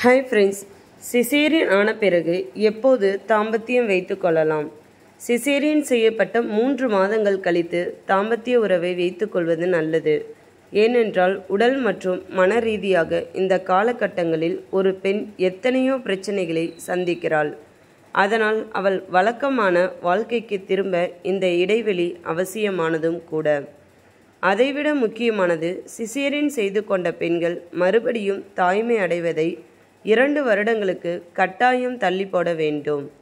hi friends caesarean ஆன பிறகு எப்போது தாம்பத்தியம் வைத்துக் கொள்ளலாம் சிசேரியன் செய்யப்பட்ட மூன்று மாதங்கள் கழித்து தாம்பத்திய உறவை வைத்துக்கொள்வது நல்லது ஏனென்றால் உடல் மற்றும் மன ரீதியாக இந்த காலகட்டங்களில் ஒரு பெண் எத்தனையோ பிரச்சனைகளை சந்திக்கிறாள் அதனால் அவள் வழக்கமான வாழ்க்கைக்கு திரும்ப இந்த இடைவெளி அவசியமானதும் கூட அதைவிட முக்கியமானது சிசேரியன் செய்து கொண்ட பெண்கள் மறுபடியும் தாய்மை அடைவதை இரண்டு வருடங்களுக்கு கட்டாயம் தள்ளி போட வேண்டும்